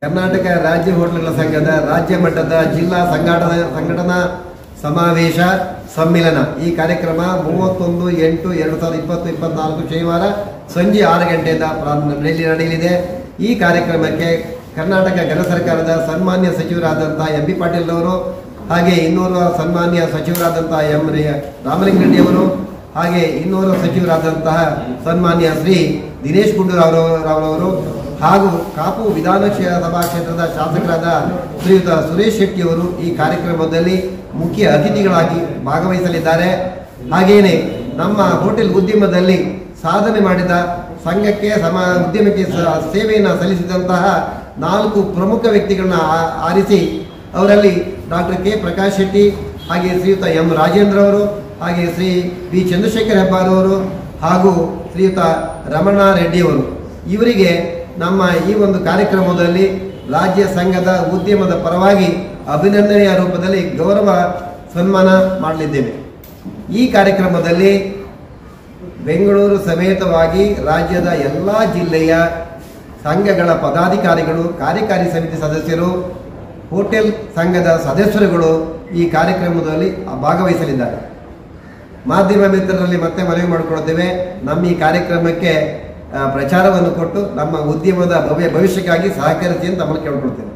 ಕರ್ನಾಟಕ ರಾಜ್ಯ ಹೋಟೆಲ್ಗಳ ಸಂಘದ ರಾಜ್ಯ ಮಟ್ಟದ ಜಿಲ್ಲಾ ಸಂಘಟನಾ ಸಂಘಟನಾ ಸಮಾವೇಶ ಸಮ್ಮಿಲನ ಈ ಕಾರ್ಯಕ್ರಮ ಮೂವತ್ತೊಂದು ಎಂಟು ಎರಡು ಸಾವಿರದ ಇಪ್ಪತ್ತು ಇಪ್ಪತ್ನಾಲ್ಕು ಶನಿವಾರ ಸಂಜೆ ಆರು ಗಂಟೆಯಿಂದ ಪ್ರಾರಂಭ ನಡೆಯಲಿ ನಡೆಯಲಿದೆ ಈ ಕಾರ್ಯಕ್ರಮಕ್ಕೆ ಕರ್ನಾಟಕ ಘನ ಸರ್ಕಾರದ ಸನ್ಮಾನ್ಯ ಸಚಿವರಾದಂತಹ ಎಂ ಬಿ ಪಾಟೀಲ್ ಅವರು ಹಾಗೆ ಇನ್ನೂರು ಸನ್ಮಾನ್ಯ ಸಚಿವರಾದಂತಹ ಎಂ ರೆ- ರಾಮಲಿಂಗರೆಡ್ಡಿ ಅವರು ಹಾಗೆ ಇನ್ನೂರು ಸಚಿವರಾದಂತಹ ಸನ್ಮಾನ್ಯ ಶ್ರೀ ದಿನೇಶ್ ಗುಂಡೂರಾವ್ ರಾವ್ರವರು ಹಾಗೂ ಕಾಪು ವಿಧಾನ ಕ್ಷೇ- ಸಭಾ ಕ್ಷೇತ್ರದ ಶಾಸಕರಾದ ಶ್ರೀಯುತ ಸುರೇಶ್ ಶೆಟ್ಟಿ ಅವರು ಈ ಕಾರ್ಯಕ್ರಮದಲ್ಲಿ ಮುಖ್ಯ ಅತಿಥಿಗಳಾಗಿ ಭಾಗವಹಿಸಲಿದ್ದಾರೆ ಹಾಗೆಯೇ ನಮ್ಮ ಹೋಟೆಲ್ ಉದ್ಯಮದಲ್ಲಿ ಸಾಧನೆ ಮಾಡಿದ ಸಂಘಕ್ಕೆ ಸಮ ಉದ್ಯಮಕ್ಕೆ ಸ- ಸೇವೆಯನ್ನು ಸಲ್ಲಿಸಿದಂತಹ ನಾಲ್ಕು ಪ್ರಮುಖ ವ್ಯಕ್ತಿಗಳನ್ನ ಆ- ಆರಿಸಿ ಅವರಲ್ಲಿ ಡಾಕ್ಟರ್ ಕೆ ಪ್ರಕಾಶ್ ಶೆಟ್ಟಿ ಹಾಗೆ ಶ್ರೀಯುತ ಎಂ ರಾಜೇಂದ್ರ ಅವರು ಹಾಗೆ ಶ್ರೀ ಬಿ ಚಂದ್ರಶೇಖರ್ ಹೆಬ್ಬಾರ್ ಅವರು ಹಾಗೂ ಶ್ರೀಯುತ ರಮಣ ರೆಡ್ಡಿ ಅವರು ಇವರಿಗೆ ನಮ್ಮ ಈ ಒಂದು ಕಾರ್ಯಕ್ರಮದಲ್ಲಿ ರಾಜ್ಯ ಸಂಘದ ಉದ್ಯಮದ ಪರವಾಗಿ ಅಭಿನಂದನೆಯ ರೂಪದಲ್ಲಿ ಗೌರವ ಸನ್ಮಾನ ಮಾಡಲಿದ್ದೇವೆ ಈ ಕಾರ್ಯಕ್ರಮದಲ್ಲಿ ಬೆಂಗಳೂರು ಸಮೇತವಾಗಿ ರಾಜ್ಯದ ಎಲ್ಲ ಜಿಲ್ಲೆಯ ಸಂಘಗಳ ಪದಾಧಿಕಾರಿಗಳು ಕಾರ್ಯಕಾರಿ ಸಮಿತಿ ಸದಸ್ಯರು ಹೋಟೆಲ್ ಸಂಘದ ಸದಸ್ಯರುಗಳು ಈ ಕಾರ್ಯಕ್ರಮದಲ್ಲಿ ಭಾಗವಹಿಸಲಿದ್ದಾರೆ ಮಾಧ್ಯಮ ಮಿತ್ರರಲ್ಲಿ ಮತ್ತೆ ಮನವಿ ಮಾಡಿಕೊಳ್ತೇವೆ ನಮ್ಮ ಈ ಕಾರ್ಯಕ್ರಮಕ್ಕೆ ಆ, ಪ್ರಚಾರವನ್ನು ಕೊಟ್ಟು ನಮ್ಮ ಉದ್ಯಮದ ಭವ್ಯ ಭವಿಷ್ಯಕ್ಕಾಗಿ ಸಹಕರಿಸಿ ಅಂತ ತಮ್ಮಲ್ಲಿ ಕೇಳ್ಕೊಳ್ತೇವೆ